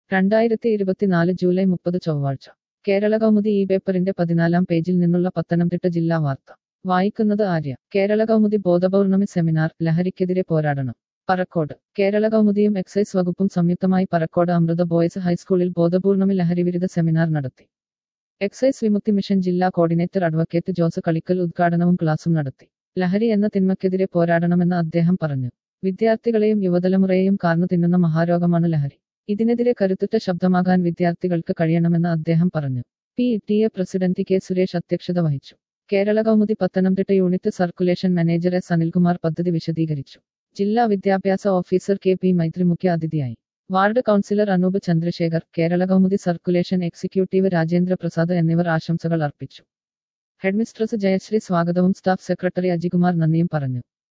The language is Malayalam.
രണ്ടായിരത്തി ഇരുപത്തിനാല് ജൂലൈ മുപ്പത് ചൊവ്വാഴ്ച കേരള കൗമുദി ഈ പേപ്പറിന്റെ പതിനാലാം പേജിൽ നിന്നുള്ള പത്തനംതിട്ട ജില്ലാ വാർത്ത വായിക്കുന്നത് ആര്യ കേരള കൗമുദി ബോധപൗർണമി സെമിനാർ ലഹരിക്കെതിരെ പോരാടണം പറക്കോട് കേരള കൗമുദിയും എക്സൈസ് വകുപ്പും സംയുക്തമായി പറക്കോട് അമൃത ബോയ്സ് ഹൈസ്കൂളിൽ ബോധപൂർണമി ലഹരിവിരുദ്ധ സെമിനാർ നടത്തി എക്സൈസ് വിമുക്തി മിഷൻ ജില്ലാ കോർഡിനേറ്റർ അഡ്വക്കേറ്റ് ജോസ് കളിക്കൽ ഉദ്ഘാടനവും ക്ലാസും നടത്തി ലഹരി എന്ന തിന്മയ്ക്കെതിരെ പോരാടണമെന്ന് അദ്ദേഹം പറഞ്ഞു വിദ്യാർത്ഥികളെയും യുവതലമുറയെയും കാർന്നു തിന്നുന്ന മഹാരോഗമാണ് ലഹരി ഇതിനെതിരെ കരുത്തുറ്റ ശബ്ദമാകാൻ വിദ്യാർത്ഥികൾക്ക് കഴിയണമെന്ന് അദ്ദേഹം പറഞ്ഞു P T A president K Suresh അധ്യക്ഷത വഹിച്ചു Kerala Kaumudi Pathanamthitta unit circulation manager S Anilkumar പദ്ധതി വിശദീകരിച്ചു ജില്ലാ വിദ്യാഭ്യാസ ഓഫീസർ കെ പി മൈത്രി മുഖ്യ അതിഥിയായി ward councillor Anoop Chandrasekhar Kerala Kaumudi circulation executive Rajendra Prasad എന്നിവർ ആശംസകൾ അർപ്പിച്ചു ഹെഡ്മിസ്ട്രസ് ജയശ്രീ സ്വാഗതവും സ്റ്റാഫ് സെക്രട്ടറി അജികുമാർ നന്ദിയും പറഞ്ഞു